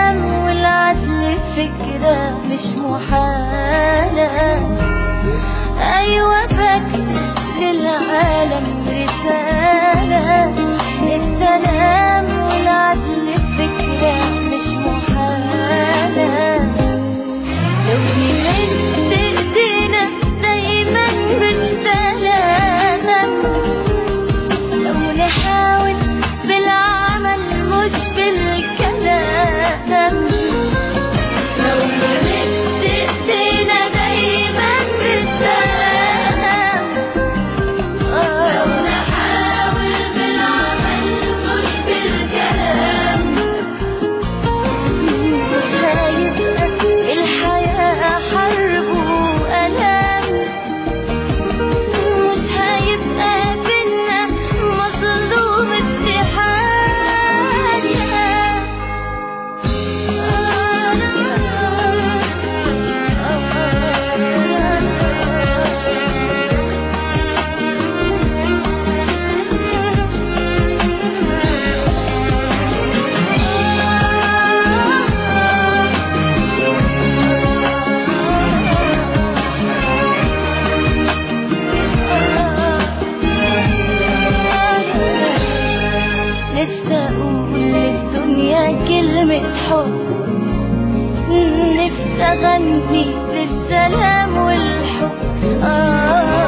السلام والعدل فكرة مش محالة أيوة بكتب للعالم رسالة السلام والعدل فكرة مش محالة لو نمد ايدينا دايما بالسلام لو نحاول بالعمل مش بالكلام لو نمد ايدينا دايما بالسلام لو نحاول بالعمل مش بالكلام مش هيبقى الحياة حرب وألام مش هيبقى بينا مظلوم نفسي اقول للدنيا كلمة حب نفسي اغني للسلام والحب آه